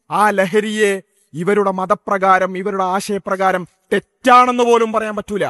ആ ലഹരിയെ ഇവരുടെ മതപ്രകാരം ഇവരുടെ ആശയപ്രകാരം തെറ്റാണെന്ന് പോലും പറയാൻ പറ്റൂല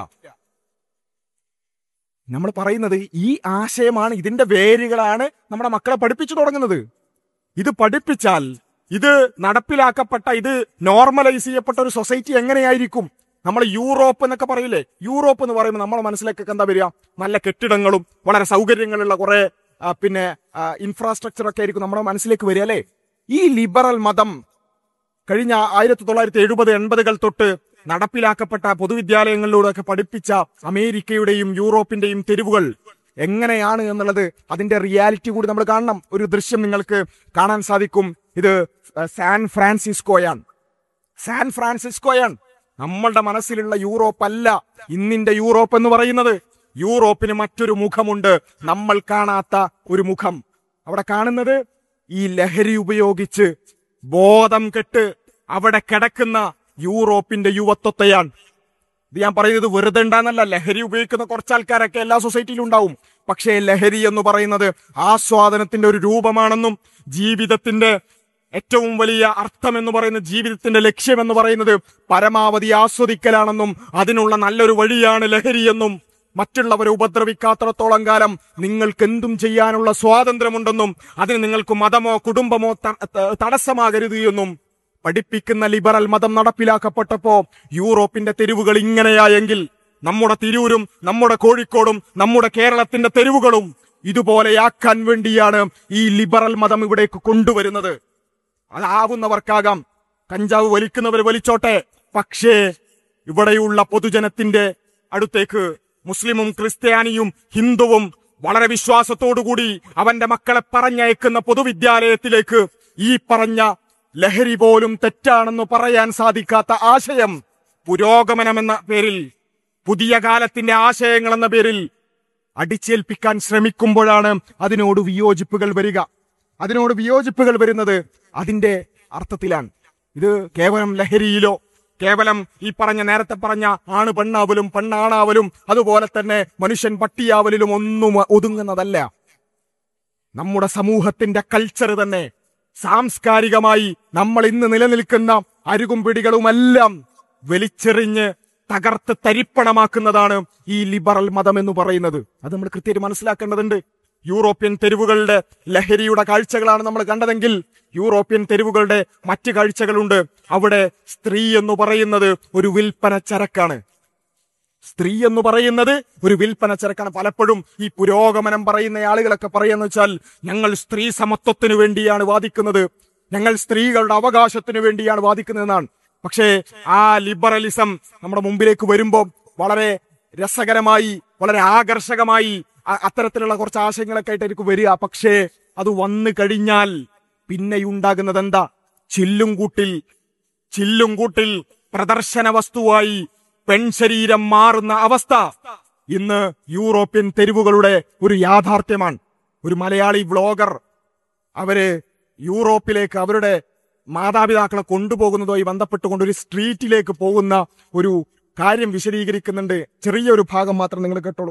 നമ്മൾ പറയുന്നത് ഈ ആശയമാണ് ഇതിന്റെ വേരുകളാണ് നമ്മുടെ മക്കളെ പഠിപ്പിച്ചു തുടങ്ങുന്നത് ഇത് പഠിപ്പിച്ചാൽ ഇത് നടപ്പിലാക്കപ്പെട്ട ഇത് നോർമലൈസ് ചെയ്യപ്പെട്ട ഒരു സൊസൈറ്റി എങ്ങനെയായിരിക്കും നമ്മൾ യൂറോപ്പ് എന്നൊക്കെ പറയില്ലേ യൂറോപ്പ് എന്ന് പറയുമ്പോൾ നമ്മളെ മനസ്സിലേക്കൊക്കെ എന്താ വരിക നല്ല കെട്ടിടങ്ങളും വളരെ സൗകര്യങ്ങളുള്ള കുറെ ആ, പിന്നെ ഇൻഫ്രാസ്ട്രക്ചർ ഒക്കെ ആയിരിക്കും നമ്മുടെ മനസ്സിലേക്ക് വരിക അല്ലേ ഈ ലിബറൽ മതം കഴിഞ്ഞ ആയിരത്തി തൊള്ളായിരത്തി എഴുപത് എൺപതുകൾ തൊട്ട് നടപ്പിലാക്കപ്പെട്ട പൊതുവിദ്യാലയങ്ങളിലൂടെ ഒക്കെ പഠിപ്പിച്ച അമേരിക്കയുടെയും യൂറോപ്പിന്റെയും തെരുവുകൾ എങ്ങനെയാണ് എന്നുള്ളത് അതിന്റെ റിയാലിറ്റി കൂടി നമ്മൾ കാണണം ഒരു ദൃശ്യം നിങ്ങൾക്ക് കാണാൻ സാധിക്കും ഇത് സാൻ ഫ്രാൻസിസ്കോയാണ് സാൻ ഫ്രാൻസിസ്കോയാണ് നമ്മളുടെ മനസ്സിലുള്ള യൂറോപ്പ് അല്ല ഇന്നിന്റെ യൂറോപ്പ് എന്ന് പറയുന്നത് യൂറോപ്പിന് മറ്റൊരു മുഖമുണ്ട് നമ്മൾ കാണാത്ത ഒരു മുഖം അവിടെ കാണുന്നത് ഈ ലഹരി ഉപയോഗിച്ച് ബോധം കെട്ട് അവിടെ കിടക്കുന്ന യൂറോപ്പിന്റെ യുവത്വത്തെയാണ് ഇത് ഞാൻ പറയുന്നത് വെറുതെ ഉണ്ടാന്നല്ല ലഹരി ഉപയോഗിക്കുന്ന കുറച്ച് ആൾക്കാരൊക്കെ എല്ലാ സൊസൈറ്റിയിലും ഉണ്ടാവും പക്ഷേ ലഹരി എന്ന് പറയുന്നത് ആസ്വാദനത്തിന്റെ ഒരു രൂപമാണെന്നും ജീവിതത്തിന്റെ ഏറ്റവും വലിയ അർത്ഥം എന്ന് പറയുന്ന ജീവിതത്തിന്റെ ലക്ഷ്യം എന്ന് പറയുന്നത് പരമാവധി ആസ്വദിക്കലാണെന്നും അതിനുള്ള നല്ലൊരു വഴിയാണ് ലഹരി എന്നും മറ്റുള്ളവരെ ഉപദ്രവിക്കാത്തിടത്തോളം കാലം നിങ്ങൾക്ക് എന്തും ചെയ്യാനുള്ള സ്വാതന്ത്ര്യമുണ്ടെന്നും അതിന് നിങ്ങൾക്ക് മതമോ കുടുംബമോ ത- ത- തടസ്സമാകരുത് എന്നും പഠിപ്പിക്കുന്ന ലിബറൽ മതം നടപ്പിലാക്കപ്പെട്ടപ്പോ യൂറോപ്പിന്റെ തെരുവുകൾ ഇങ്ങനെയായെങ്കിൽ നമ്മുടെ തിരൂരും നമ്മുടെ കോഴിക്കോടും നമ്മുടെ കേരളത്തിന്റെ തെരുവുകളും ഇതുപോലെയാക്കാൻ വേണ്ടിയാണ് ഈ ലിബറൽ മതം ഇവിടേക്ക് കൊണ്ടുവരുന്നത് അതാവുന്നവർക്കാകാം കഞ്ചാവ് വലിക്കുന്നവർ വലിച്ചോട്ടെ പക്ഷേ ഇവിടെയുള്ള പൊതുജനത്തിന്റെ അടുത്തേക്ക് മുസ്ലിമും ക്രിസ്ത്യാനിയും ഹിന്ദുവും വളരെ വിശ്വാസത്തോടുകൂടി അവന്റെ മക്കളെ പറഞ്ഞയക്കുന്ന പൊതുവിദ്യാലയത്തിലേക്ക് ഈ പറഞ്ഞ ലഹരി പോലും തെറ്റാണെന്ന് പറയാൻ സാധിക്കാത്ത ആശയം പുരോഗമനമെന്ന പേരിൽ പുതിയ കാലത്തിന്റെ ആശയങ്ങൾ എന്ന പേരിൽ അടിച്ചേൽപ്പിക്കാൻ ശ്രമിക്കുമ്പോഴാണ് അതിനോട് വിയോജിപ്പുകൾ വരിക അതിനോട് വിയോജിപ്പുകൾ വരുന്നത് അതിന്റെ അർത്ഥത്തിലാണ് ഇത് കേവലം ലഹരിയിലോ കേവലം ഈ പറഞ്ഞ നേരത്തെ പറഞ്ഞ ആണ് പെണ്ണാവലും പെണ്ണാണാവലും അതുപോലെ തന്നെ മനുഷ്യൻ പട്ടിയാവലിലും ഒന്നും ഒതുങ്ങുന്നതല്ല നമ്മുടെ സമൂഹത്തിന്റെ കൾച്ചർ തന്നെ സാംസ്കാരികമായി നമ്മൾ ഇന്ന് നിലനിൽക്കുന്ന അരുകും പിടികളുമെല്ലാം വലിച്ചെറിഞ്ഞ് തകർത്ത് തരിപ്പണമാക്കുന്നതാണ് ഈ ലിബറൽ മതം എന്ന് പറയുന്നത് അത് നമ്മൾ കൃത്യമായിട്ട് മനസ്സിലാക്കേണ്ടതുണ്ട് യൂറോപ്യൻ തെരുവുകളുടെ ലഹരിയുടെ കാഴ്ചകളാണ് നമ്മൾ കണ്ടതെങ്കിൽ യൂറോപ്യൻ തെരുവുകളുടെ മറ്റ് കാഴ്ചകളുണ്ട് അവിടെ സ്ത്രീ എന്ന് പറയുന്നത് ഒരു വിൽപ്പന ചരക്കാണ് സ്ത്രീ എന്ന് പറയുന്നത് ഒരു വിൽപ്പന ചരക്കാണ് പലപ്പോഴും ഈ പുരോഗമനം പറയുന്ന ആളുകളൊക്കെ പറയുന്ന വെച്ചാൽ ഞങ്ങൾ സ്ത്രീ സമത്വത്തിന് വേണ്ടിയാണ് വാദിക്കുന്നത് ഞങ്ങൾ സ്ത്രീകളുടെ അവകാശത്തിന് വേണ്ടിയാണ് വാദിക്കുന്നതെന്നാണ് പക്ഷേ ആ ലിബറലിസം നമ്മുടെ മുമ്പിലേക്ക് വരുമ്പോൾ വളരെ രസകരമായി വളരെ ആകർഷകമായി അ- അത്തരത്തിലുള്ള കുറച്ച് ആശയങ്ങളൊക്കെ ആയിട്ടായിരിക്കും വരിക പക്ഷേ അത് വന്നു കഴിഞ്ഞാൽ പിന്നെയുണ്ടാകുന്നത് എന്താ ചില്ലും കൂട്ടിൽ ചില്ലും കൂട്ടിൽ പ്രദർശന വസ്തുവായി പെൺശരീരം മാറുന്ന അവസ്ഥ ഇന്ന് യൂറോപ്യൻ തെരുവുകളുടെ ഒരു യാഥാർത്ഥ്യമാണ് ഒരു മലയാളി വ്ളോഗർ അവര് യൂറോപ്പിലേക്ക് അവരുടെ മാതാപിതാക്കളെ കൊണ്ടുപോകുന്നതുമായി ബന്ധപ്പെട്ടുകൊണ്ട് ഒരു സ്ട്രീറ്റിലേക്ക് പോകുന്ന ഒരു കാര്യം വിശദീകരിക്കുന്നുണ്ട് ചെറിയൊരു ഭാഗം മാത്രം നിങ്ങൾ കേട്ടോളൂ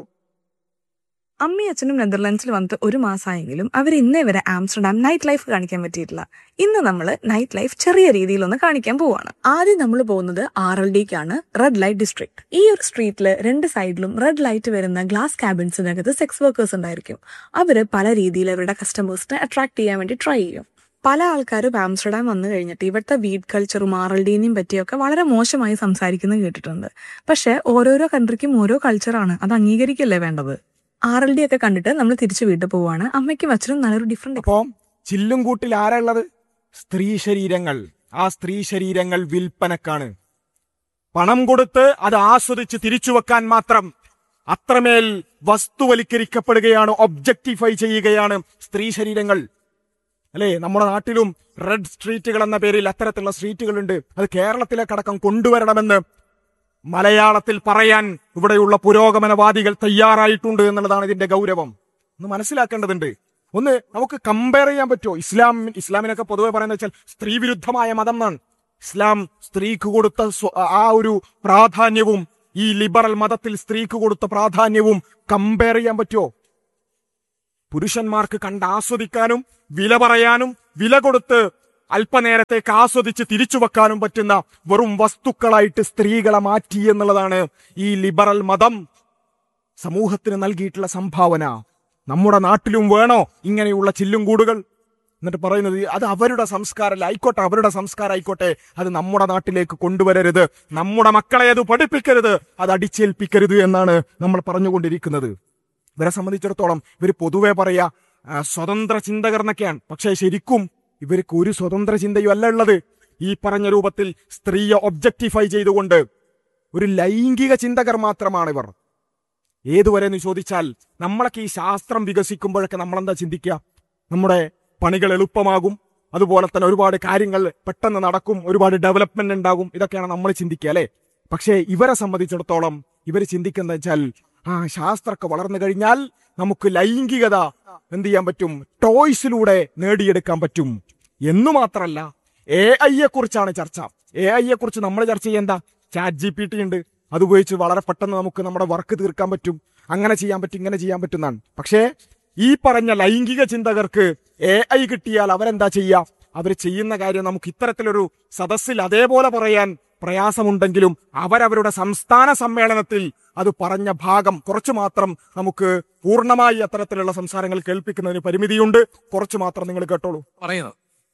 അമ്മയും അച്ഛനും നെതർലാൻഡ്സിൽ വന്നിട്ട് ഒരു മാസമായെങ്കിലും അവർ ഇന്നേ വരെ ആംസ്റ്റർഡാം നൈറ്റ് ലൈഫ് കാണിക്കാൻ പറ്റിയിട്ടില്ല ഇന്ന് നമ്മൾ നൈറ്റ് ലൈഫ് ചെറിയ രീതിയിലൊന്ന് കാണിക്കാൻ പോവാണ് ആദ്യം നമ്മൾ പോകുന്നത് ആർ എൽ ഡിക്കാണ് റെഡ് ലൈറ്റ് ഡിസ്ട്രിക്ട് ഈ ഒരു സ്ട്രീറ്റിൽ രണ്ട് സൈഡിലും റെഡ് ലൈറ്റ് വരുന്ന ഗ്ലാസ് ക്യാബിൻസിനകത്ത് സെക്സ് വർക്കേഴ്സ് ഉണ്ടായിരിക്കും അവര് പല രീതിയിൽ അവരുടെ കസ്റ്റമേഴ്സിനെ അട്രാക്ട് ചെയ്യാൻ വേണ്ടി ട്രൈ ചെയ്യും പല ആൾക്കാരും ആംസ്റ്റർഡാം വന്നു കഴിഞ്ഞിട്ട് ഇവിടുത്തെ വീഡ് കൾച്ചറും ആർ എൽ ഡിനെയും പറ്റിയൊക്കെ വളരെ മോശമായി സംസാരിക്കുന്നത് കേട്ടിട്ടുണ്ട് പക്ഷെ ഓരോരോ കൺട്രിക്കും ഓരോ കൾച്ചറാണ് അത് അംഗീകരിക്കല്ലേ വേണ്ടത് ആർ എൽ ഡി ഒക്കെ കണ്ടിട്ട് നമ്മൾ തിരിച്ചു വീട്ടിൽ പോവാണ് അമ്മയ്ക്കും അച്ഛനും നല്ലൊരു ഡിഫറെന്റ് അപ്പോ ചില്ലും കൂട്ടിൽ ആരാ ഉള്ളത് സ്ത്രീ ശരീരങ്ങൾ ആ സ്ത്രീ ശരീരങ്ങൾ വിൽപ്പനക്കാണ് പണം കൊടുത്ത് അത് ആസ്വദിച്ച് തിരിച്ചു വെക്കാൻ മാത്രം അത്രമേൽ വസ്തുവൽക്കരിക്കപ്പെടുകയാണ് ഒബ്ജക്ടിഫൈ ചെയ്യുകയാണ് സ്ത്രീ ശരീരങ്ങൾ അല്ലേ നമ്മുടെ നാട്ടിലും റെഡ് സ്ട്രീറ്റുകൾ എന്ന പേരിൽ അത്തരത്തിലുള്ള സ്ട്രീറ്റുകളുണ്ട് അത് കേരളത്തിലേക്കടക്കം കൊണ്ടുവരണമെന്ന് മലയാളത്തിൽ പറയാൻ ഇവിടെയുള്ള പുരോഗമനവാദികൾ തയ്യാറായിട്ടുണ്ട് എന്നുള്ളതാണ് ഇതിന്റെ ഗൗരവം ഒന്ന് മനസ്സിലാക്കേണ്ടതുണ്ട് ഒന്ന് നമുക്ക് കമ്പയർ ചെയ്യാൻ പറ്റുമോ ഇസ്ലാം ഇസ്ലാമിനൊക്കെ പൊതുവെ പറയുന്നത് വെച്ചാൽ സ്ത്രീ വിരുദ്ധമായ മതം എന്നാണ് ഇസ്ലാം സ്ത്രീക്ക് കൊടുത്ത സ്വ- ആ ഒരു പ്രാധാന്യവും ഈ ലിബറൽ മതത്തിൽ സ്ത്രീക്ക് കൊടുത്ത പ്രാധാന്യവും കമ്പയർ ചെയ്യാൻ പറ്റുമോ പുരുഷന്മാർക്ക് കണ്ട് ആസ്വദിക്കാനും വില പറയാനും വില കൊടുത്ത് അല്പനേരത്തേക്ക് ആസ്വദിച്ച് തിരിച്ചു വെക്കാനും പറ്റുന്ന വെറും വസ്തുക്കളായിട്ട് സ്ത്രീകളെ മാറ്റി എന്നുള്ളതാണ് ഈ ലിബറൽ മതം സമൂഹത്തിന് നൽകിയിട്ടുള്ള സംഭാവന നമ്മുടെ നാട്ടിലും വേണോ ഇങ്ങനെയുള്ള ചില്ലും കൂടുകൾ എന്നിട്ട് പറയുന്നത് അത് അവരുടെ സംസ്കാരമല്ല ആയിക്കോട്ടെ അവരുടെ സംസ്കാരം ആയിക്കോട്ടെ അത് നമ്മുടെ നാട്ടിലേക്ക് കൊണ്ടുവരരുത് നമ്മുടെ മക്കളെ അത് പഠിപ്പിക്കരുത് അത് അടിച്ചേൽപ്പിക്കരുത് എന്നാണ് നമ്മൾ പറഞ്ഞുകൊണ്ടിരിക്കുന്നത് ഇവരെ സംബന്ധിച്ചിടത്തോളം ഇവർ പൊതുവെ പറയാ ആ, സ്വതന്ത്ര ചിന്തകർ എന്നൊക്കെയാണ് പക്ഷേ ശരിക്കും ഇവർക്ക് ഒരു സ്വതന്ത്ര ചിന്തയും അല്ല ഉള്ളത് ഈ പറഞ്ഞ രൂപത്തിൽ സ്ത്രീയെ ഒബ്ജക്ടിഫൈ ചെയ്തുകൊണ്ട് ഒരു ലൈംഗിക ചിന്തകർ മാത്രമാണ് ഇവർ ഏതുവരെ എന്ന് ചോദിച്ചാൽ നമ്മളൊക്കെ ഈ ശാസ്ത്രം വികസിക്കുമ്പോഴൊക്കെ നമ്മളെന്താ ചിന്തിക്കുക നമ്മുടെ പണികൾ എളുപ്പമാകും അതുപോലെ തന്നെ ഒരുപാട് കാര്യങ്ങൾ പെട്ടെന്ന് നടക്കും ഒരുപാട് ഡെവലപ്മെന്റ് ഉണ്ടാകും ഇതൊക്കെയാണ് നമ്മൾ ചിന്തിക്കുക അല്ലെ പക്ഷേ ഇവരെ സംബന്ധിച്ചിടത്തോളം ഇവർ ചിന്തിക്കുന്നത് വെച്ചാൽ ആ ശാസ്ത്രമൊക്കെ വളർന്നു കഴിഞ്ഞാൽ നമുക്ക് ലൈംഗികത എന്ത് ചെയ്യാൻ പറ്റും ടോയ്സിലൂടെ നേടിയെടുക്കാൻ പറ്റും എന്നു മാത്രമല്ല എ ഐയെ കുറിച്ചാണ് ചർച്ച എ ഐയെ കുറിച്ച് നമ്മൾ ചർച്ച ചെയ്യേണ്ട ചാറ്റ് ജി പി ടി ഉണ്ട് അത് ഉപയോഗിച്ച് വളരെ പെട്ടെന്ന് നമുക്ക് നമ്മുടെ വർക്ക് തീർക്കാൻ പറ്റും അങ്ങനെ ചെയ്യാൻ പറ്റും ഇങ്ങനെ ചെയ്യാൻ പറ്റുന്നതാണ് പക്ഷേ ഈ പറഞ്ഞ ലൈംഗിക ചിന്തകർക്ക് എ ഐ കിട്ടിയാൽ അവരെന്താ ചെയ്യുക അവർ ചെയ്യുന്ന കാര്യം നമുക്ക് ഇത്തരത്തിലൊരു സദസ്സിൽ അതേപോലെ പറയാൻ പ്രയാസമുണ്ടെങ്കിലും അവരവരുടെ സംസ്ഥാന സമ്മേളനത്തിൽ അത് പറഞ്ഞ ഭാഗം കുറച്ചു മാത്രം നമുക്ക് പൂർണ്ണമായി അത്തരത്തിലുള്ള സംസാരങ്ങൾ കേൾപ്പിക്കുന്നതിന് പരിമിതിയുണ്ട് കുറച്ചു മാത്രം നിങ്ങൾ കേട്ടോളൂ പറയുന്നത്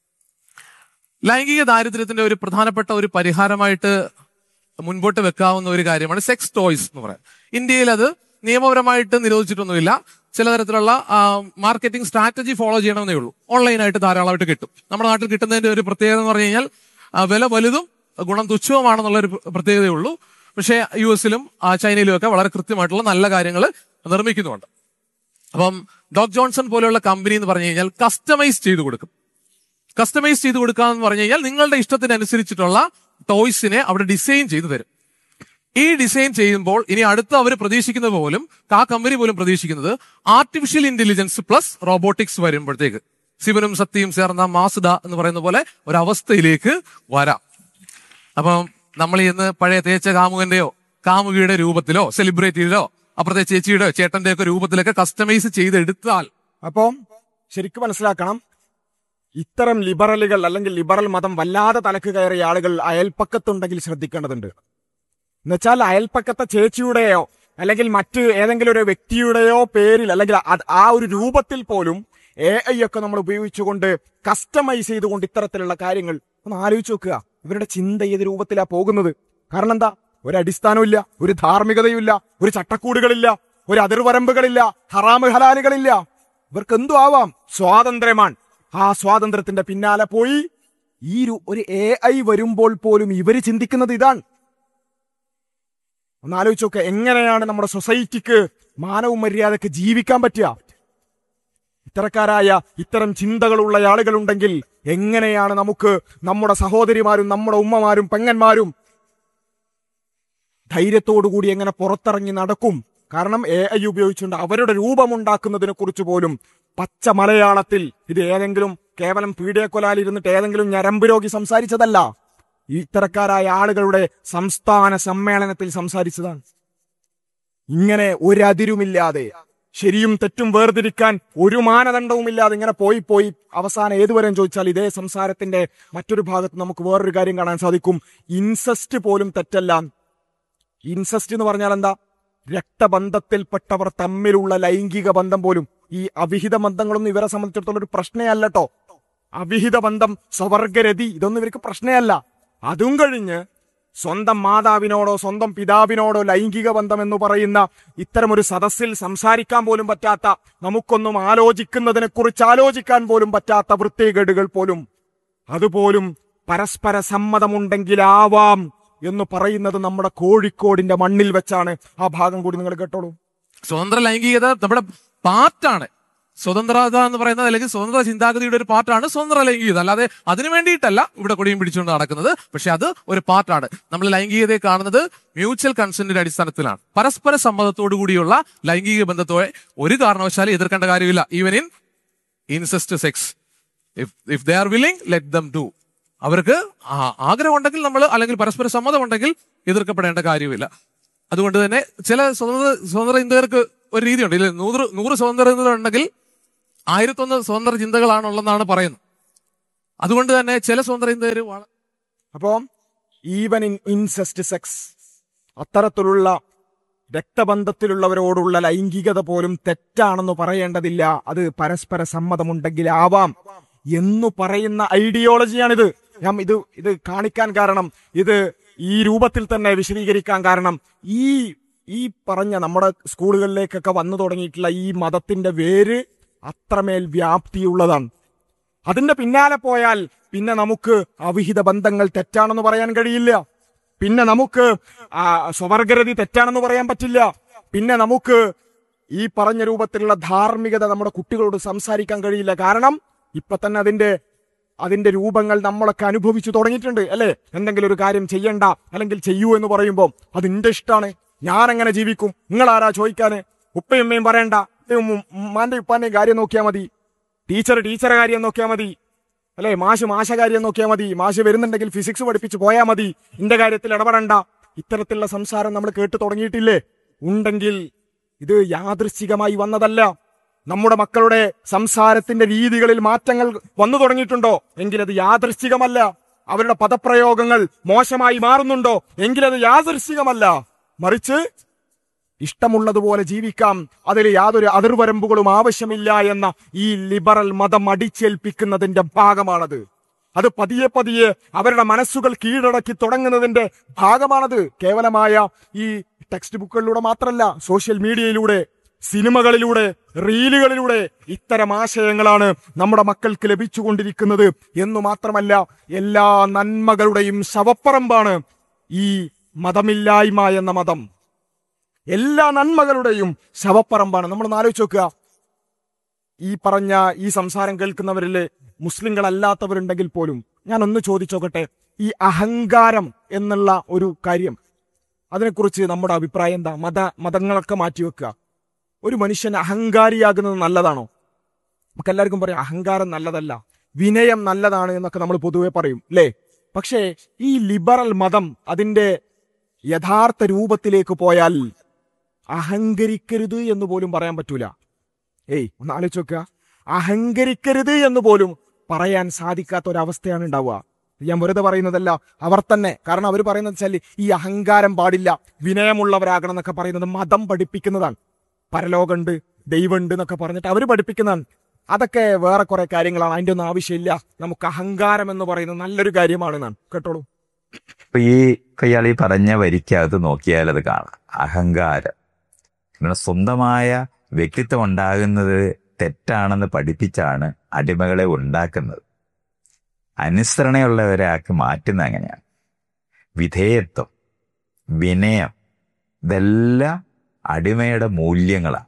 ലൈംഗിക ദാരിദ്ര്യത്തിന്റെ ഒരു പ്രധാനപ്പെട്ട ഒരു പരിഹാരമായിട്ട് മുൻപോട്ട് വെക്കാവുന്ന ഒരു കാര്യമാണ് സെക്സ് ടോയ്സ് എന്ന് പറയാം ഇന്ത്യയിൽ അത് നിയമപരമായിട്ട് നിരോധിച്ചിട്ടൊന്നുമില്ല ചില തരത്തിലുള്ള മാർക്കറ്റിംഗ് സ്ട്രാറ്റജി ഫോളോ ചെയ്യണമെന്നേ ഉള്ളൂ ഓൺലൈനായിട്ട് ധാരാളമായിട്ട് കിട്ടും നമ്മുടെ നാട്ടിൽ കിട്ടുന്നതിന്റെ ഒരു പ്രത്യേകത എന്ന് പറഞ്ഞു കഴിഞ്ഞാൽ ആ, വില വലുതും ഗുണം തുച്ഛവുമാണെന്നുള്ള ഒരു പ്രത്യേകതയേ ഉള്ളൂ പക്ഷേ യു എസിലും ചൈനയിലും ഒക്കെ വളരെ കൃത്യമായിട്ടുള്ള നല്ല കാര്യങ്ങൾ നിർമ്മിക്കുന്നുണ്ട് അപ്പം ഡോക് ജോൺസൺ പോലെയുള്ള കമ്പനി എന്ന് പറഞ്ഞു കഴിഞ്ഞാൽ കസ്റ്റമൈസ് ചെയ്ത് കൊടുക്കും കസ്റ്റമൈസ് ചെയ്ത് കൊടുക്കുക എന്ന് പറഞ്ഞു കഴിഞ്ഞാൽ നിങ്ങളുടെ ഇഷ്ടത്തിനനുസരിച്ചിട്ടുള്ള ടോയ്സിനെ അവിടെ ഡിസൈൻ ചെയ്തു തരും ഈ ഡിസൈൻ ചെയ്യുമ്പോൾ ഇനി അടുത്ത് അവർ പ്രതീക്ഷിക്കുന്നത് പോലും ആ കമ്പനി പോലും പ്രതീക്ഷിക്കുന്നത് ആർട്ടിഫിഷ്യൽ ഇന്റലിജൻസ് പ്ലസ് റോബോട്ടിക്സ് വരുമ്പോഴത്തേക്ക് ശിവനും സത്യയും ചേർന്ന മാസുദ എന്ന് പറയുന്ന പോലെ ഒരവസ്ഥയിലേക്ക് വരാം അപ്പം നമ്മൾ ഇന്ന് പഴയ തേച്ച കാമുകന്റെയോ കാമുകിയുടെ രൂപത്തിലോ സെലിബ്രിറ്റിയിലോ അപ്പുറത്തെ ചേച്ചിയുടെ ചേട്ടന്റെ ഒക്കെ രൂപത്തിലൊക്കെ കസ്റ്റമൈസ് ചെയ്തെടുത്താൽ അപ്പം ശരിക്കും മനസ്സിലാക്കണം ഇത്തരം ലിബറലുകൾ അല്ലെങ്കിൽ ലിബറൽ മതം വല്ലാതെ തലക്ക് കയറിയ ആളുകൾ അയൽപ്പക്കത്തുണ്ടെങ്കിൽ ശ്രദ്ധിക്കേണ്ടതുണ്ട് എന്നുവെച്ചാൽ അയൽപ്പക്കത്തെ ചേച്ചിയുടെയോ അല്ലെങ്കിൽ മറ്റ് ഏതെങ്കിലും ഒരു വ്യക്തിയുടെയോ പേരിൽ അല്ലെങ്കിൽ അത് ആ ഒരു രൂപത്തിൽ പോലും എ ഐ ഒക്കെ നമ്മൾ ഉപയോഗിച്ചുകൊണ്ട് കസ്റ്റമൈസ് ചെയ്തുകൊണ്ട് ഇത്തരത്തിലുള്ള കാര്യങ്ങൾ ഒന്ന് ആലോചിച്ച് നോക്കുക ഇവരുടെ ചിന്ത ഏത് രൂപത്തിലാ പോകുന്നത് കാരണം എന്താ ഒരു അടിസ്ഥാനമില്ല ഒരു ധാർമ്മികതയുമില്ല ഒരു ചട്ടക്കൂടുകളില്ല ഒരു അതിർവരമ്പുകളില്ല ഹറാമ് ഹലാലുകളില്ല ഇവർക്ക് എന്തു ആവാം സ്വാതന്ത്ര്യമാണ് ആ സ്വാതന്ത്ര്യത്തിന്റെ പിന്നാലെ പോയി ഈ ഒരു- ഒരു എ ഐ വരുമ്പോൾ പോലും ഇവര് ചിന്തിക്കുന്നത് ഇതാണ് ഒന്ന് ആലോചിച്ച് നോക്കുക എങ്ങനെയാണ് നമ്മുടെ സൊസൈറ്റിക്ക് മാനവ മര്യാദക്ക് ജീവിക്കാൻ പറ്റുക ഇത്തരക്കാരായ ഇത്തരം ചിന്തകളുള്ള ആളുകളുണ്ടെങ്കിൽ എങ്ങനെയാണ് നമുക്ക് നമ്മുടെ സഹോദരിമാരും നമ്മുടെ ഉമ്മമാരും പെങ്ങന്മാരും ധൈര്യത്തോടുകൂടി എങ്ങനെ പുറത്തിറങ്ങി നടക്കും കാരണം എ ഐ ഉപയോഗിച്ചുകൊണ്ട് അവരുടെ രൂപമുണ്ടാക്കുന്നതിനെ കുറിച്ച് പോലും പച്ച മലയാളത്തിൽ ഇത് ഏതെങ്കിലും കേവലം പീഡിയക്കൊലാൽ ഇരുന്നിട്ട് ഏതെങ്കിലും ഞരമ്പ് രോഗി സംസാരിച്ചതല്ല ഇത്തരക്കാരായ ആളുകളുടെ സംസ്ഥാന സമ്മേളനത്തിൽ സംസാരിച്ചതാണ് ഇങ്ങനെ ഒരതിരുമില്ലാതെ ശരിയും തെറ്റും വേർതിരിക്കാൻ ഒരു മാനദണ്ഡവുമില്ലാതെ ഇങ്ങനെ പോയി പോയി അവസാനം ഏതുവരെയും ചോദിച്ചാൽ ഇതേ സംസാരത്തിന്റെ മറ്റൊരു ഭാഗത്ത് നമുക്ക് വേറൊരു കാര്യം കാണാൻ സാധിക്കും ഇൻസെസ്റ്റ് പോലും തെറ്റല്ല ഇൻസെസ്റ്റ് എന്ന് പറഞ്ഞാൽ എന്താ രക്തബന്ധത്തിൽപ്പെട്ടവർ തമ്മിലുള്ള ലൈംഗിക ബന്ധം പോലും ഈ അവിഹിത ബന്ധങ്ങളൊന്നും ഇവരെ സംബന്ധിച്ചിടത്തോളം ഒരു പ്രശ്നമേ അല്ല കേട്ടോ അവിഹിത ബന്ധം സ്വവർഗരതി ഇതൊന്നും ഇവർക്ക് പ്രശ്നമല്ല അതും കഴിഞ്ഞ് സ്വന്തം മാതാവിനോടോ സ്വന്തം പിതാവിനോടോ ലൈംഗിക ബന്ധം എന്ന് പറയുന്ന ഇത്തരമൊരു സദസ്സിൽ സംസാരിക്കാൻ പോലും പറ്റാത്ത നമുക്കൊന്നും ആലോചിക്കുന്നതിനെ കുറിച്ച് ആലോചിക്കാൻ പോലും പറ്റാത്ത വൃത്തികേടുകൾ പോലും അതുപോലും പരസ്പര സമ്മതമുണ്ടെങ്കിലാവാം എന്ന് പറയുന്നത് നമ്മുടെ കോഴിക്കോടിന്റെ മണ്ണിൽ വെച്ചാണ് ആ ഭാഗം കൂടി നിങ്ങൾ കേട്ടോളൂ സ്വതന്ത്ര ലൈംഗികത നമ്മുടെ പാർട്ടാണ് സ്വതന്ത്രത എന്ന് പറയുന്നത് അല്ലെങ്കിൽ സ്വതന്ത്ര ചിന്താഗതിയുടെ ഒരു പാർട്ടാണ് സ്വതന്ത്ര ലൈംഗികത അല്ലാതെ അതിനു വേണ്ടിയിട്ടല്ല ഇവിടെ കൊടിയും പിടിച്ചുകൊണ്ട് നടക്കുന്നത് പക്ഷെ അത് ഒരു പാർട്ടാണ് നമ്മൾ ലൈംഗികതയെ കാണുന്നത് മ്യൂച്വൽ കൺസെന്റിന്റെ അടിസ്ഥാനത്തിലാണ് പരസ്പര സമ്മതത്തോടു കൂടിയുള്ള ലൈംഗിക ബന്ധത്തോടെ ഒരു കാരണവശാലും എതിർക്കേണ്ട കാര്യമില്ല even in incest sex if if they are willing let them do അവർക്ക് ആ- ആഗ്രഹം ഉണ്ടെങ്കിൽ നമ്മൾ അല്ലെങ്കിൽ പരസ്പര സമ്മതം ഉണ്ടെങ്കിൽ എതിർക്കപ്പെടേണ്ട കാര്യമില്ല അതുകൊണ്ട് തന്നെ ചില സ്വതന്ത്ര സ്വതന്ത്ര ചിന്തകർക്ക് ഒരു രീതിയുണ്ട് ഇല്ലേ നൂറ് നൂറ് സ്വതന്ത്ര ചിന്തകൾ ഉണ്ടെങ്കിൽ ആയിരത്തൊന്ന് സ്വതന്ത്ര ചിന്തകളാണുള്ളതെന്നാണ് പറയുന്നത് അതുകൊണ്ട് തന്നെ ചില സ്വതന്ത്ര ചിന്തകർ വള- അപ്പോൾ ഈവൻ ഇൻ ഇൻസെസ്റ്റ് സെക്സ് അത്തരത്തിലുള്ള രക്തബന്ധത്തിലുള്ളവരോടുള്ള ലൈംഗികത പോലും തെറ്റാണെന്ന് പറയേണ്ടതില്ല അത് പരസ്പര സമ്മതമുണ്ടെങ്കിലാവാം എന്നു പറയുന്ന ഐഡിയോളജിയാണിത് ഞാൻ ഇത് ഇത് കാണിക്കാൻ കാരണം ഇത് ഈ രൂപത്തിൽ തന്നെ വിശദീകരിക്കാൻ കാരണം ഈ ഈ പറഞ്ഞ നമ്മുടെ സ്കൂളുകളിലേക്കൊക്കെ വന്നു തുടങ്ങിയിട്ടുള്ള ഈ മതത്തിന്റെ വേര് അത്രമേൽ വ്യാപ്തിയുള്ളതാണ് അതിന്റെ പിന്നാലെ പോയാൽ പിന്നെ നമുക്ക് അവിഹിത ബന്ധങ്ങൾ തെറ്റാണെന്ന് പറയാൻ കഴിയില്ല പിന്നെ നമുക്ക് ആ, സ്വവർഗരതി തെറ്റാണെന്ന് പറയാൻ പറ്റില്ല പിന്നെ നമുക്ക് ഈ പറഞ്ഞ രൂപത്തിലുള്ള ധാർമ്മികത നമ്മുടെ കുട്ടികളോട് സംസാരിക്കാൻ കഴിയില്ല കാരണം ഇപ്പൊ തന്നെ അതിന്റെ അതിന്റെ രൂപങ്ങൾ നമ്മളൊക്കെ അനുഭവിച്ചു തുടങ്ങിയിട്ടുണ്ട് അല്ലെ എന്തെങ്കിലും ഒരു കാര്യം ചെയ്യണ്ട അല്ലെങ്കിൽ ചെയ്യൂ എന്ന് പറയുമ്പോൾ അത് എന്റെ ഇഷ്ടമാണ് ഞാൻ എങ്ങനെ ജീവിക്കും നിങ്ങൾ ആരാ ചോദിക്കാന് ഉപ്പയും ഉമ്മയും പറയണ്ട ഉമ്മാന്റെ ഉപ്പാന്റെയും കാര്യം നോക്കിയാൽ മതി ടീച്ചർ ടീച്ചറെ കാര്യം നോക്കിയാൽ മതി അല്ലെ മാഷ് മാഷ കാര്യം നോക്കിയാൽ മതി മാഷ് വരുന്നുണ്ടെങ്കിൽ ഫിസിക്സ് പഠിപ്പിച്ച് പോയാൽ മതി ഇന്റെ കാര്യത്തിൽ ഇടപെടണ്ട ഇത്തരത്തിലുള്ള സംസാരം നമ്മൾ കേട്ടു തുടങ്ങിയിട്ടില്ലേ ഉണ്ടെങ്കിൽ ഇത് യാദൃശ്ചികമായി വന്നതല്ല നമ്മുടെ മക്കളുടെ സംസാരത്തിന്റെ രീതികളിൽ മാറ്റങ്ങൾ വന്നു തുടങ്ങിയിട്ടുണ്ടോ എങ്കിൽ അത് യാദൃശ്ചികമല്ല അവരുടെ പദപ്രയോഗങ്ങൾ മോശമായി മാറുന്നുണ്ടോ എങ്കിൽ അത് യാദൃശ്ചികമല്ല മറിച്ച് ഇഷ്ടമുള്ളതുപോലെ ജീവിക്കാം അതിൽ യാതൊരു അതിർവരമ്പുകളും ആവശ്യമില്ല എന്ന ഈ ലിബറൽ മതം അടിച്ചേൽപ്പിക്കുന്നതിന്റെ ഭാഗമാണത് അത് പതിയെ പതിയെ അവരുടെ മനസ്സുകൾ കീഴടക്കി തുടങ്ങുന്നതിന്റെ ഭാഗമാണത് കേവലമായ ഈ ടെക്സ്റ്റ് ബുക്കുകളിലൂടെ മാത്രമല്ല സോഷ്യൽ മീഡിയയിലൂടെ സിനിമകളിലൂടെ റീലുകളിലൂടെ ഇത്തരം ആശയങ്ങളാണ് നമ്മുടെ മക്കൾക്ക് ലഭിച്ചുകൊണ്ടിരിക്കുന്നത് എന്നു മാത്രമല്ല എല്ലാ നന്മകളുടെയും ശവപ്പറമ്പാണ് ഈ മതമില്ലായ്മ എന്ന മതം എല്ലാ നന്മകളുടെയും ശവപ്പറമ്പാണ് നമ്മൾ ആലോചിച്ച് നോക്കുക ഈ പറഞ്ഞ ഈ സംസാരം കേൾക്കുന്നവരില് മുസ്ലിങ്ങളല്ലാത്തവരുണ്ടെങ്കിൽ പോലും ഞാൻ ഒന്ന് ചോദിച്ചോക്കട്ടെ ഈ അഹങ്കാരം എന്നുള്ള ഒരു കാര്യം അതിനെക്കുറിച്ച് നമ്മുടെ അഭിപ്രായം എന്താ മത മതങ്ങളൊക്കെ മാറ്റിവെക്കുക ഒരു മനുഷ്യൻ അഹങ്കാരിയാകുന്നത് നല്ലതാണോ നമുക്ക് എല്ലാവർക്കും പറയാം അഹങ്കാരം നല്ലതല്ല വിനയം നല്ലതാണ് എന്നൊക്കെ നമ്മൾ പൊതുവെ പറയും അല്ലേ പക്ഷേ ഈ ലിബറൽ മതം അതിന്റെ യഥാർത്ഥ രൂപത്തിലേക്ക് പോയാൽ അഹങ്കരിക്കരുത് എന്ന് പോലും പറയാൻ പറ്റൂല ഏയ് ഒന്ന് ആലോചിച്ച് നോക്കുക അഹങ്കരിക്കരുത് എന്ന് പോലും പറയാൻ സാധിക്കാത്ത ഒരവസ്ഥയാണ് ഉണ്ടാവുക ഇത് ഞാൻ വെറുതെ പറയുന്നതല്ല അവർ തന്നെ കാരണം അവർ പറയുന്നത് വെച്ചാൽ ഈ അഹങ്കാരം പാടില്ല വിനയമുള്ളവരാകണം എന്നൊക്കെ പറയുന്നത് മതം പഠിപ്പിക്കുന്നതാണ് പരലോകമുണ്ട് ദൈവമുണ്ട് എന്നൊക്കെ പറഞ്ഞിട്ട് അവർ പഠിപ്പിക്കുന്നതാണ് അതൊക്കെ വേറെ കുറെ കാര്യങ്ങളാണ് അതിന്റെ ഒന്നും ആവശ്യമില്ല നമുക്ക് അഹങ്കാരം എന്ന് പറയുന്നത് നല്ലൊരു കാര്യമാണ് എന്നാണ് കേട്ടോളൂ ഇപ്പൊ ഈ കയ്യാൾ ഈ പറഞ്ഞ വരിക്കകത്ത് നോക്കിയാൽ അത് കാണാം അഹങ്കാരം ഇങ്ങനെ സ്വന്തമായ വ്യക്തിത്വം ഉണ്ടാകുന്നത് തെറ്റാണെന്ന് പഠിപ്പിച്ചാണ് അടിമകളെ ഉണ്ടാക്കുന്നത് അനുസരണയുള്ളവരെ ആക്കി മാറ്റുന്നത് അങ്ങനെയാണ് വിധേയത്വം വിനയം ഇതെല്ലാം അടിമയുടെ മൂല്യങ്ങളാണ്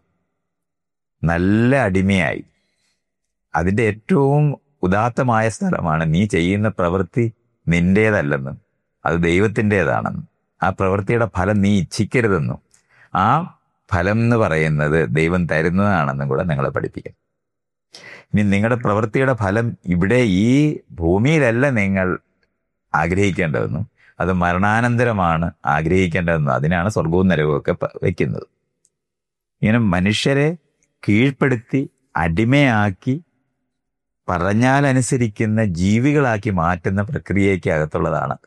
നല്ല അടിമയായി അതിന്റെ ഏറ്റവും ഉദാത്തമായ സ്ഥലമാണ് നീ ചെയ്യുന്ന പ്രവൃത്തി നിന്റേതല്ലെന്നും അത് ദൈവത്തിൻ്റെതാണെന്നും ആ പ്രവൃത്തിയുടെ ഫലം നീ ഇച്ഛിക്കരുതെന്നും ആ ഫലം എന്ന് പറയുന്നത് ദൈവം തരുന്നതാണെന്നും കൂടെ നിങ്ങളെ പഠിപ്പിക്കും ഇനി നിങ്ങളുടെ പ്രവൃത്തിയുടെ ഫലം ഇവിടെ ഈ ഭൂമിയിലല്ല നിങ്ങൾ ആഗ്രഹിക്കേണ്ടതെന്നും അത് മരണാനന്തരമാണ് ആഗ്രഹിക്കേണ്ടതെന്നും അതിനാണ് സ്വർഗവും നരകവും ഒക്കെ പ- വെക്കുന്നത് ഇങ്ങനെ മനുഷ്യരെ കീഴ്പ്പെടുത്തി അടിമയാക്കി പറഞ്ഞാൽ അനുസരിക്കുന്ന ജീവികളാക്കി മാറ്റുന്ന പ്രക്രിയയ്ക്കകത്തുള്ളതാണ്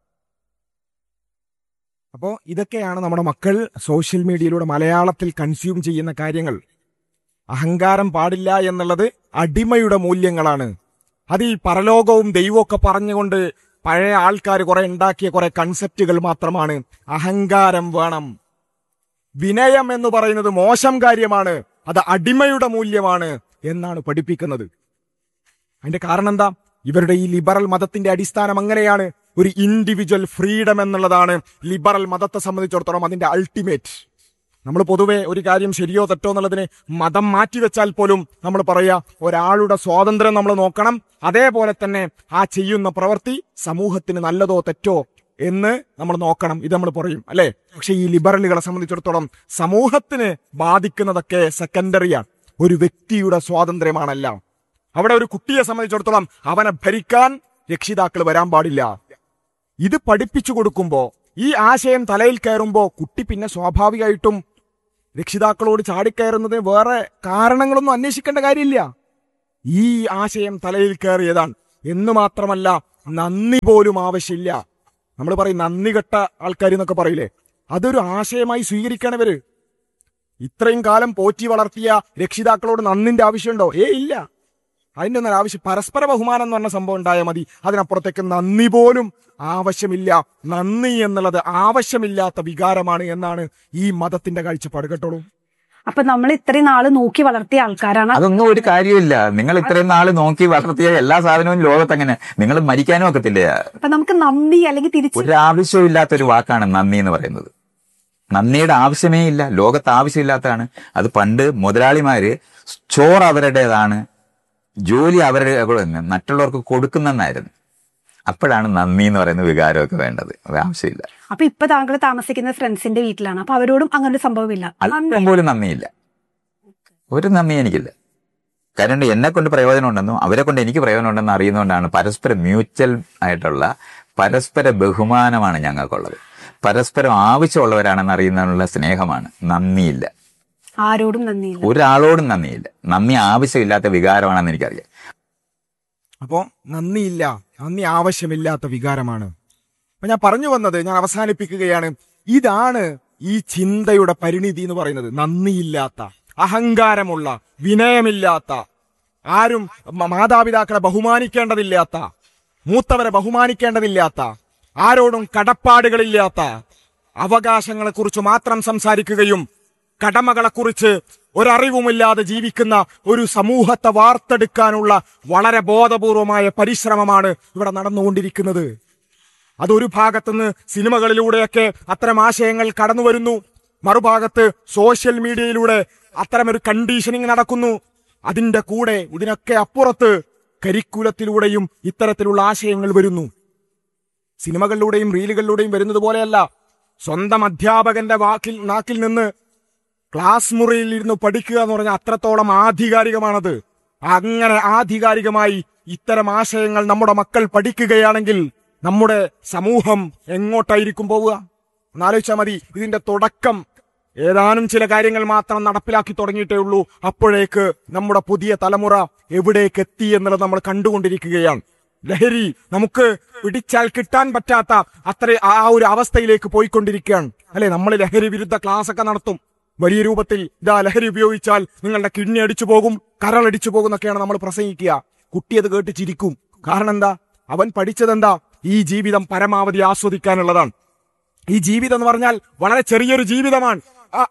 അപ്പോൾ ഇതൊക്കെയാണ് നമ്മുടെ മക്കൾ സോഷ്യൽ മീഡിയയിലൂടെ മലയാളത്തിൽ കൺസ്യൂം ചെയ്യുന്ന കാര്യങ്ങൾ അഹങ്കാരം പാടില്ല എന്നുള്ളത് അടിമയുടെ മൂല്യങ്ങളാണ് അത് ഈ പരലോകവും ദൈവവും ഒക്കെ പറഞ്ഞുകൊണ്ട് പഴയ ആൾക്കാർ കുറെ ഉണ്ടാക്കിയ കുറെ കൺസെപ്റ്റുകൾ മാത്രമാണ് അഹങ്കാരം വേണം വിനയം എന്ന് പറയുന്നത് മോശം കാര്യമാണ് അത് അടിമയുടെ മൂല്യമാണ് എന്നാണ് പഠിപ്പിക്കുന്നത് അതിന്റെ കാരണം എന്താ ഇവരുടെ ഈ ലിബറൽ മതത്തിന്റെ അടിസ്ഥാനം അങ്ങനെയാണ് ഒരു ഇൻഡിവിജ്വൽ ഫ്രീഡം എന്നുള്ളതാണ് ലിബറൽ മതത്തെ സംബന്ധിച്ചിടത്തോളം അതിന്റെ അൾട്ടിമേറ്റ് നമ്മൾ പൊതുവെ ഒരു കാര്യം ശരിയോ തെറ്റോ എന്നുള്ളതിന് മതം മാറ്റിവെച്ചാൽ പോലും നമ്മൾ പറയാ ഒരാളുടെ സ്വാതന്ത്ര്യം നമ്മൾ നോക്കണം അതേപോലെ തന്നെ ആ ചെയ്യുന്ന പ്രവൃത്തി സമൂഹത്തിന് നല്ലതോ തെറ്റോ എന്ന് നമ്മൾ നോക്കണം ഇത് നമ്മൾ പറയും അല്ലെ പക്ഷെ ഈ ലിബറലുകളെ സംബന്ധിച്ചിടത്തോളം സമൂഹത്തിന് ബാധിക്കുന്നതൊക്കെ സെക്കൻഡറിയാണ് ഒരു വ്യക്തിയുടെ സ്വാതന്ത്ര്യമാണല്ല അവിടെ ഒരു കുട്ടിയെ സംബന്ധിച്ചിടത്തോളം അവനെ ഭരിക്കാൻ രക്ഷിതാക്കൾ വരാൻ പാടില്ല ഇത് പഠിപ്പിച്ചു കൊടുക്കുമ്പോ ഈ ആശയം തലയിൽ കയറുമ്പോ കുട്ടി പിന്നെ സ്വാഭാവികമായിട്ടും രക്ഷിതാക്കളോട് ചാടിക്കയറുന്നതിന് വേറെ കാരണങ്ങളൊന്നും അന്വേഷിക്കേണ്ട കാര്യമില്ല ഈ ആശയം തലയിൽ കയറിയതാണ് എന്ന് മാത്രമല്ല നന്ദി പോലും ആവശ്യമില്ല നമ്മൾ പറയും നന്ദി കെട്ട ആൾക്കാർ എന്നൊക്കെ പറയില്ലേ അതൊരു ആശയമായി സ്വീകരിക്കണം ഇവര് ഇത്രയും കാലം പോറ്റി വളർത്തിയ രക്ഷിതാക്കളോട് നന്ദിന്റെ ആവശ്യമുണ്ടോ ഏ ഇല്ല അതിന്റെ ഒന്നും ആവശ്യം പരസ്പര ബഹുമാനം എന്ന് പറഞ്ഞ സംഭവം ഉണ്ടായാൽ മതി അതിനപ്പുറത്തേക്ക് നന്ദി പോലും ആവശ്യമില്ല നന്ദി എന്നുള്ളത് ആവശ്യമില്ലാത്ത വികാരമാണ് എന്നാണ് ഈ മതത്തിന്റെ കാഴ്ചപ്പാട് കേട്ടോളൂ അപ്പൊ നമ്മൾ ഇത്രയും നാള് നോക്കി വളർത്തിയ ആൾക്കാരാണ് അതൊന്നും ഒരു കാര്യമില്ല നിങ്ങൾ ഇത്രയും നാൾ നോക്കി വളർത്തിയ എല്ലാ സാധനവും ലോകത്ത് അങ്ങനെ നിങ്ങൾ മരിക്കാനും ഒക്കത്തില്ല അപ്പൊ നമുക്ക് നന്ദി അല്ലെങ്കിൽ തിരിച്ച് ഒരാവശ്യവും ഇല്ലാത്ത ഒരു വാക്കാണ് നന്ദി എന്ന് പറയുന്നത് നന്ദിയുടെ ആവശ്യമേ ഇല്ല ലോകത്ത് ആവശ്യമില്ലാത്തതാണ് അത് പണ്ട് മുതലാളിമാര് ചോറ് അവരുടേതാണ് ജോലി അവരുടെ മറ്റുള്ളവർക്ക് കൊടുക്കുന്നെന്നായിരുന്നു അപ്പോഴാണ് നന്ദി എന്ന് പറയുന്ന വികാരമൊക്കെ വേണ്ടത് അത് ആവശ്യമില്ല അപ്പൊ ഇപ്പൊ താങ്കൾ താമസിക്കുന്ന ഫ്രണ്ട്സിന്റെ വീട്ടിലാണ് അപ്പൊ അവരോടും അങ്ങനെ ഒരു സംഭവമില്ല അല്പം പോലും നന്ദിയില്ല ഒരു നന്ദി എനിക്കില്ല കാരണം എന്നെ കൊണ്ട് പ്രയോജനം ഉണ്ടെന്നും അവരെ കൊണ്ട് എനിക്ക് പ്രയോജനം ഉണ്ടെന്ന് അറിയുന്നതുകൊണ്ടാണ് പരസ്പരം മ്യൂച്വൽ ആയിട്ടുള്ള പരസ്പര ബഹുമാനമാണ് ഞങ്ങൾക്കുള്ളത് പരസ്പരം ആവശ്യമുള്ളവരാണെന്ന് അറിയുന്നതിനുള്ള സ്നേഹമാണ് നന്ദിയില്ല ആരോടും നന്ദിയില്ല ഒരാളോടും നന്ദിയില്ല നന്ദി ആവശ്യമില്ലാത്ത വികാരമാണെന്ന് എനിക്കറിയാം അപ്പോ നന്ദിയില്ല നന്ദി ആവശ്യമില്ലാത്ത വികാരമാണ് അപ്പൊ ഞാൻ പറഞ്ഞു വന്നത് ഞാൻ അവസാനിപ്പിക്കുകയാണ് ഇതാണ് ഈ ചിന്തയുടെ പരിണിതി എന്ന് പറയുന്നത് നന്ദിയില്ലാത്ത അഹങ്കാരമുള്ള വിനയമില്ലാത്ത ആരും മ- മാതാപിതാക്കളെ ബഹുമാനിക്കേണ്ടതില്ലാത്ത മൂത്തവരെ ബഹുമാനിക്കേണ്ടതില്ലാത്ത ആരോടും കടപ്പാടുകളില്ലാത്ത അവകാശങ്ങളെക്കുറിച്ച് മാത്രം സംസാരിക്കുകയും കടമകളെക്കുറിച്ച് ഒരറിവുമില്ലാതെ ജീവിക്കുന്ന ഒരു സമൂഹത്തെ വാർത്തെടുക്കാനുള്ള വളരെ ബോധപൂർവമായ പരിശ്രമമാണ് ഇവിടെ നടന്നുകൊണ്ടിരിക്കുന്നത് അതൊരു ഭാഗത്തുനിന്ന് സിനിമകളിലൂടെയൊക്കെ അത്തരം ആശയങ്ങൾ കടന്നു വരുന്നു മറുഭാഗത്ത് സോഷ്യൽ മീഡിയയിലൂടെ അത്തരമൊരു കണ്ടീഷനിങ് നടക്കുന്നു അതിന്റെ കൂടെ ഇതിനൊക്കെ അപ്പുറത്ത് കരിക്കുലത്തിലൂടെയും ഇത്തരത്തിലുള്ള ആശയങ്ങൾ വരുന്നു സിനിമകളിലൂടെയും റീലുകളിലൂടെയും വരുന്നത് പോലെയല്ല സ്വന്തം അധ്യാപകന്റെ വാക്കിൽ നാക്കിൽ നിന്ന് ക്ലാസ് മുറിയിൽ ഇരുന്ന് പഠിക്കുക എന്ന് പറഞ്ഞാൽ അത്രത്തോളം ആധികാരികമാണത് അങ്ങനെ ആധികാരികമായി ഇത്തരം ആശയങ്ങൾ നമ്മുടെ മക്കൾ പഠിക്കുകയാണെങ്കിൽ നമ്മുടെ സമൂഹം എങ്ങോട്ടായിരിക്കും പോവുക ഒന്നാലോചിച്ചാൽ മതി ഇതിന്റെ തുടക്കം ഏതാനും ചില കാര്യങ്ങൾ മാത്രം നടപ്പിലാക്കി തുടങ്ങിയിട്ടേ ഉള്ളൂ അപ്പോഴേക്ക് നമ്മുടെ പുതിയ തലമുറ എവിടേക്ക് എത്തി എന്നുള്ളത് നമ്മൾ കണ്ടുകൊണ്ടിരിക്കുകയാണ് ലഹരി നമുക്ക് പിടിച്ചാൽ കിട്ടാൻ പറ്റാത്ത അത്ര ആ ഒരു അവസ്ഥയിലേക്ക് പോയിക്കൊണ്ടിരിക്കുകയാണ് അല്ലെ നമ്മൾ ലഹരി വിരുദ്ധ ക്ലാസ് ഒക്കെ നടത്തും വലിയ രൂപത്തിൽ ഇതാ ലഹരി ഉപയോഗിച്ചാൽ നിങ്ങളുടെ കിഡ്നി അടിച്ചു പോകും കരളടിച്ചു പോകും എന്നൊക്കെയാണ് നമ്മൾ പ്രസംഗിക്കുക കുട്ടി അത് കേട്ട് ചിരിക്കും കാരണം എന്താ അവൻ പഠിച്ചതെന്താ ഈ ജീവിതം പരമാവധി ആസ്വദിക്കാനുള്ളതാണ് ഈ ജീവിതം എന്ന് പറഞ്ഞാൽ വളരെ ചെറിയൊരു ജീവിതമാണ് ആ-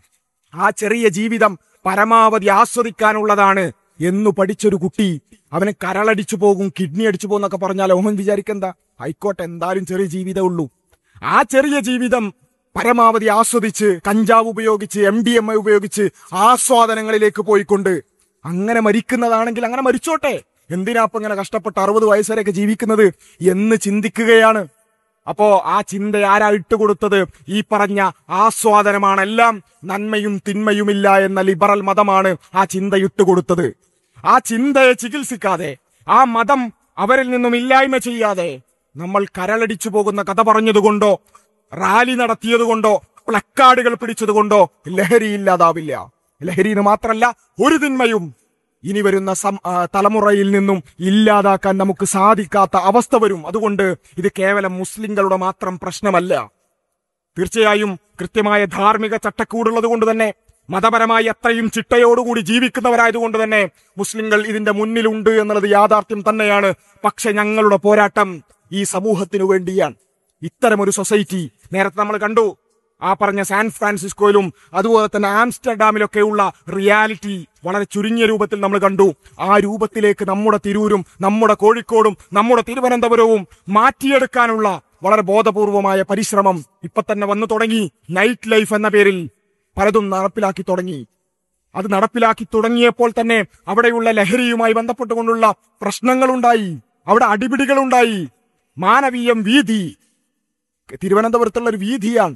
ആ ചെറിയ ജീവിതം പരമാവധി ആസ്വദിക്കാനുള്ളതാണ് എന്ന് പഠിച്ചൊരു കുട്ടി അവന് കരളടിച്ചു പോകും കിഡ്നി അടിച്ചു പോകും എന്നൊക്കെ പറഞ്ഞാൽ ഓമൻ വിചാരിക്കെന്താ ആയിക്കോട്ടെ എന്തായാലും ചെറിയ ജീവിതമേ ഉള്ളൂ ആ ചെറിയ ജീവിതം പരമാവധി ആസ്വദിച്ച് കഞ്ചാവ് ഉപയോഗിച്ച് എം ഡി എം ഐ ഉപയോഗിച്ച് ആസ്വാദനങ്ങളിലേക്ക് പോയിക്കൊണ്ട് അങ്ങനെ മരിക്കുന്നതാണെങ്കിൽ അങ്ങനെ മരിച്ചോട്ടെ എന്തിനാ അപ്പൊ ഇങ്ങനെ കഷ്ടപ്പെട്ട് അറുപത് വയസ്സുവരെയൊക്കെ ജീവിക്കുന്നത് എന്ന് ചിന്തിക്കുകയാണ് അപ്പോ ആ ചിന്ത ആരാ ഇട്ടുകൊടുത്തത് ഈ പറഞ്ഞ ആസ്വാദനമാണെല്ലാം നന്മയും തിന്മയുമില്ല എന്ന ലിബറൽ മതമാണ് ആ ചിന്ത ഇട്ടുകൊടുത്തത് ആ ചിന്തയെ ചികിത്സിക്കാതെ ആ മതം അവരിൽ നിന്നും ഇല്ലായ്മ ചെയ്യാതെ നമ്മൾ കരളടിച്ചു പോകുന്ന കഥ പറഞ്ഞതുകൊണ്ടോ റാലി നടത്തിയതുകൊണ്ടോ പ്ലക്കാർഡുകൾ പിടിച്ചതുകൊണ്ടോ ലഹരി ഇല്ലാതാവില്ല ലഹരിന്ന് മാത്രല്ല ഒരു തിന്മയും ഇനി വരുന്ന സം- ആ, തലമുറയിൽ നിന്നും ഇല്ലാതാക്കാൻ നമുക്ക് സാധിക്കാത്ത അവസ്ഥ വരും അതുകൊണ്ട് ഇത് കേവലം മുസ്ലിങ്ങളുടെ മാത്രം പ്രശ്നമല്ല തീർച്ചയായും കൃത്യമായ ധാർമ്മിക ചട്ടക്കൂടുള്ളത് കൊണ്ട് തന്നെ മതപരമായി അത്രയും ചിട്ടയോടുകൂടി ജീവിക്കുന്നവരായതുകൊണ്ട് തന്നെ മുസ്ലിങ്ങൾ ഇതിന്റെ മുന്നിലുണ്ട് എന്നുള്ളത് യാഥാർത്ഥ്യം തന്നെയാണ് പക്ഷെ ഞങ്ങളുടെ പോരാട്ടം ഈ സമൂഹത്തിനു വേണ്ടിയാണ് ഇത്തരമൊരു സൊസൈറ്റി നേരത്തെ നമ്മൾ കണ്ടു ആ പറഞ്ഞ സാൻ ഫ്രാൻസിസ്കോയിലും അതുപോലെ തന്നെ ആംസ്റ്റർഡാമിലൊക്കെയുള്ള റിയാലിറ്റി വളരെ ചുരുങ്ങിയ രൂപത്തിൽ നമ്മൾ കണ്ടു ആ രൂപത്തിലേക്ക് നമ്മുടെ തിരൂരും നമ്മുടെ കോഴിക്കോടും നമ്മുടെ തിരുവനന്തപുരവും മാറ്റിയെടുക്കാനുള്ള വളരെ ബോധപൂർവമായ പരിശ്രമം ഇപ്പൊ തന്നെ വന്നു തുടങ്ങി നൈറ്റ് ലൈഫ് എന്ന പേരിൽ പലതും നടപ്പിലാക്കി തുടങ്ങി അത് നടപ്പിലാക്കി തുടങ്ങിയപ്പോൾ തന്നെ അവിടെയുള്ള ലഹരിയുമായി ബന്ധപ്പെട്ടുകൊണ്ടുള്ള പ്രശ്നങ്ങളുണ്ടായി അവിടെ അടിപിടികളുണ്ടായി മാനവീയം വീതി തിരുവനന്തപുരത്തുള്ള ഒരു വീതിയാണ്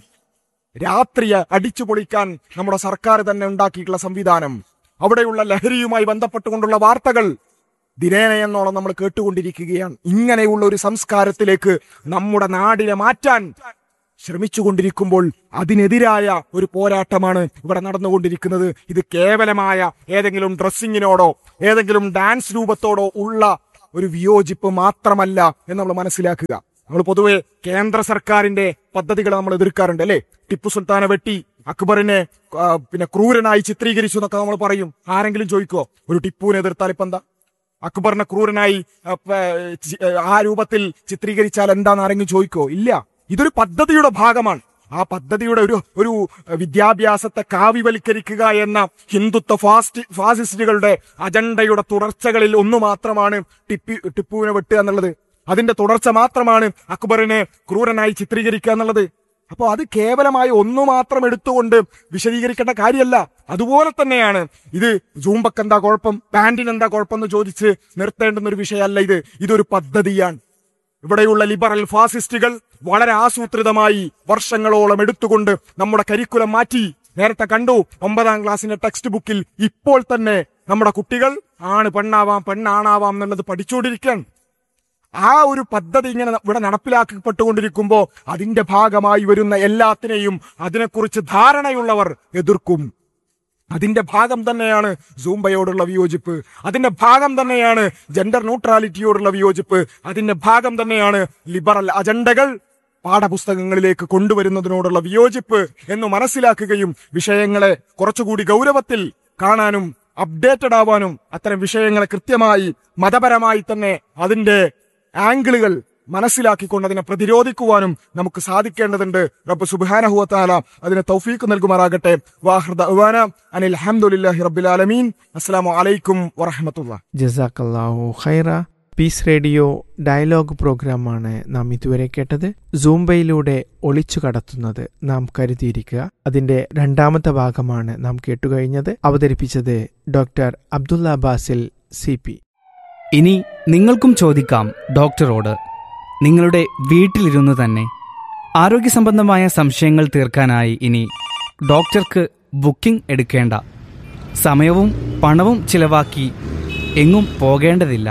രാത്രി അടിച്ചു പൊളിക്കാൻ നമ്മുടെ സർക്കാർ തന്നെ ഉണ്ടാക്കിയിട്ടുള്ള സംവിധാനം അവിടെയുള്ള ലഹരിയുമായി ബന്ധപ്പെട്ടുകൊണ്ടുള്ള വാർത്തകൾ ദിനേന എന്നോളം നമ്മൾ കേട്ടുകൊണ്ടിരിക്കുകയാണ് ഇങ്ങനെയുള്ള ഒരു സംസ്കാരത്തിലേക്ക് നമ്മുടെ നാടിനെ മാറ്റാൻ ശ്രമിച്ചുകൊണ്ടിരിക്കുമ്പോൾ അതിനെതിരായ ഒരു പോരാട്ടമാണ് ഇവിടെ നടന്നുകൊണ്ടിരിക്കുന്നത് ഇത് കേവലമായ ഏതെങ്കിലും ഡ്രസ്സിങ്ങിനോടോ ഏതെങ്കിലും ഡാൻസ് രൂപത്തോടോ ഉള്ള ഒരു വിയോജിപ്പ് മാത്രമല്ല എന്ന് നമ്മൾ മനസ്സിലാക്കുക നമ്മൾ പൊതുവെ കേന്ദ്ര സർക്കാരിന്റെ പദ്ധതികൾ നമ്മൾ എതിർക്കാറുണ്ട് അല്ലെ ടിപ്പു സുൽത്താനെ വെട്ടി അക്ബറിനെ ആ, പിന്നെ ക്രൂരനായി ചിത്രീകരിച്ചു എന്നൊക്കെ നമ്മൾ പറയും ആരെങ്കിലും ചോദിക്കോ ഒരു ടിപ്പുവിനെ എതിർത്താൽ ഇപ്പൊ എന്താ അക്ബറിനെ ക്രൂരനായി ആ, പ, ചി- ആ രൂപത്തിൽ ചിത്രീകരിച്ചാൽ എന്താന്ന് ആരെങ്കിലും ചോദിക്കോ ഇല്ല ഇതൊരു പദ്ധതിയുടെ ഭാഗമാണ് ആ പദ്ധതിയുടെ ഒരു ഒരു വിദ്യാഭ്യാസത്തെ കാവ്യവൽക്കരിക്കുക എന്ന ഹിന്ദുത്വ ഫാസ്റ്റ് ഫാസിസ്റ്റുകളുടെ അജണ്ടയുടെ തുടർച്ചകളിൽ ഒന്നു മാത്രമാണ് ടിപ്പി ടിപ്പുവിനെ വെട്ടുക എന്നുള്ളത് അതിന്റെ തുടർച്ച മാത്രമാണ് അക്ബറിനെ ക്രൂരനായി ചിത്രീകരിക്കുക എന്നുള്ളത് അപ്പോൾ അത് കേവലമായി ഒന്നു മാത്രം എടുത്തുകൊണ്ട് വിശദീകരിക്കേണ്ട കാര്യമല്ല അതുപോലെ തന്നെയാണ് ഇത് ജൂമ്പക്ക് എന്താ കുഴപ്പം പാന്റിന് എന്താ കുഴപ്പം എന്ന് ചോദിച്ച് നിർത്തേണ്ടുന്ന ഒരു വിഷയമല്ല ഇത് ഇതൊരു പദ്ധതിയാണ് ഇവിടെയുള്ള ലിബറൽ ഫാസിസ്റ്റുകൾ വളരെ ആസൂത്രിതമായി വർഷങ്ങളോളം എടുത്തുകൊണ്ട് നമ്മുടെ കരിക്കുലം മാറ്റി നേരത്തെ കണ്ടു ഒമ്പതാം ക്ലാസ്സിന്റെ ടെക്സ്റ്റ് ബുക്കിൽ ഇപ്പോൾ തന്നെ നമ്മുടെ കുട്ടികൾ ആണ് പെണ്ണാവാം പെണ്ണാണാവാം എന്നുള്ളത് പഠിച്ചുകൊണ്ടിരിക്കുകയാണ് ആ ഒരു പദ്ധതി ഇങ്ങനെ ഇവിടെ നടപ്പിലാക്കപ്പെട്ടുകൊണ്ടിരിക്കുമ്പോ അതിന്റെ ഭാഗമായി വരുന്ന എല്ലാത്തിനെയും അതിനെക്കുറിച്ച് ധാരണയുള്ളവർ എതിർക്കും അതിന്റെ ഭാഗം തന്നെയാണ് സൂംബയോടുള്ള വിയോജിപ്പ് അതിന്റെ ഭാഗം തന്നെയാണ് ജെൻഡർ ന്യൂട്രാലിറ്റിയോടുള്ള വിയോജിപ്പ് അതിന്റെ ഭാഗം തന്നെയാണ് ലിബറൽ അജണ്ടകൾ പാഠപുസ്തകങ്ങളിലേക്ക് കൊണ്ടുവരുന്നതിനോടുള്ള വിയോജിപ്പ് എന്ന് മനസ്സിലാക്കുകയും വിഷയങ്ങളെ കുറച്ചുകൂടി ഗൗരവത്തിൽ കാണാനും അപ്ഡേറ്റഡ് ആവാനും അത്തരം വിഷയങ്ങളെ കൃത്യമായി മതപരമായി തന്നെ അതിന്റെ ആംഗിളുകൾ മനസ്സിലാക്കിക്കൊണ്ട് അതിനെ പ്രതിരോധിക്കുവാനും നമുക്ക് സാധിക്കേണ്ടതുണ്ട് റബ്ബ് സുബാനഹുവത്താല അതിന് തൗഫീക്ക് നൽകുമാറാകട്ടെ വാഹൃദ ഉവാന അനിൽ അഹമ്മദുലില്ലാഹി റബ്ബിൽ ആലമീൻ അസ്സലാമു അലൈക്കും വറഹമത്തുള്ള ജസാക്കല്ലാഹു ഖൈറ പീസ് റേഡിയോ ഡയലോഗ് പ്രോഗ്രാമാണ് നാം ഇതുവരെ കേട്ടത് സൂംബയിലൂടെ ഒളിച്ചു കടത്തുന്നത് നാം കരുതിയിരിക്കുക അതിന്റെ രണ്ടാമത്തെ ഭാഗമാണ് നാം കേട്ടുകഴിഞ്ഞത് അവതരിപ്പിച്ചത് doctor Abdulla Basil C P ഇനി നിങ്ങൾക്കും ചോദിക്കാം ഡോക്ടറോട് നിങ്ങളുടെ വീട്ടിലിരുന്ന് തന്നെ ആരോഗ്യ സംബന്ധമായ സംശയങ്ങൾ തീർക്കാനായി ഇനി ഡോക്ടർക്ക് ബുക്കിംഗ് എടുക്കേണ്ട സമയവും പണവും ചിലവാക്കി എങ്ങും പോകേണ്ടതില്ല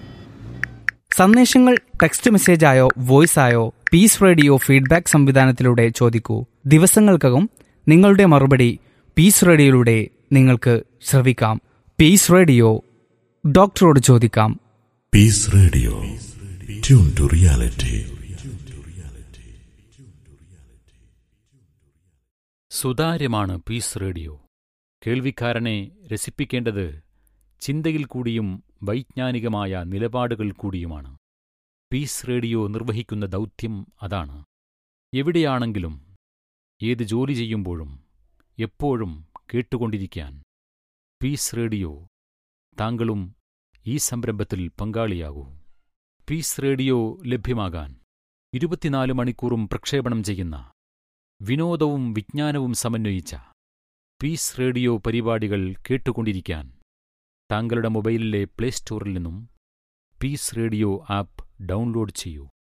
സന്ദേശങ്ങൾ ടെക്സ്റ്റ് മെസ്സേജായോ വോയിസായോ പീസ് റേഡിയോ ഫീഡ്ബാക്ക് സംവിധാനത്തിലൂടെ ചോദിക്കൂ ദിവസങ്ങൾക്കകം നിങ്ങളുടെ മറുപടി പീസ് റേഡിയോയിലൂടെ നിങ്ങൾക്ക് ശ്രവിക്കാം പീസ് റേഡിയോ ഡോക്ടറോട് ചോദിക്കാം Peace Radio. Tune to reality. സുതാര്യമാണ് പീസ് റേഡിയോ കേൾവിക്കാരനെ രസിപ്പിക്കേണ്ടത് ചിന്തയിൽ കൂടിയും വൈജ്ഞാനികമായ നിലപാടുകൾ കൂടിയുമാണ് പീസ് റേഡിയോ നിർവഹിക്കുന്ന ദൗത്യം അതാണ് എവിടെയാണെങ്കിലും ഏത് ജോലി ചെയ്യുമ്പോഴും എപ്പോഴും കേട്ടുകൊണ്ടിരിക്കാൻ പീസ് റേഡിയോ താങ്കളും ഈ സംരംഭത്തിൽ പങ്കാളിയാകൂ പീസ് റേഡിയോ ലഭ്യമാകാൻ ഇരുപത്തിനാല് മണിക്കൂറും പ്രക്ഷേപണം ചെയ്യുന്ന വിനോദവും വിജ്ഞാനവും സമന്വയിച്ച പീസ് റേഡിയോ പരിപാടികൾ കേട്ടുകൊണ്ടിരിക്കാൻ താങ്കളുടെ മൊബൈലിലെ പ്ലേ സ്റ്റോറിൽ നിന്നും പീസ് റേഡിയോ ആപ്പ് ഡൗൺലോഡ് ചെയ്യൂ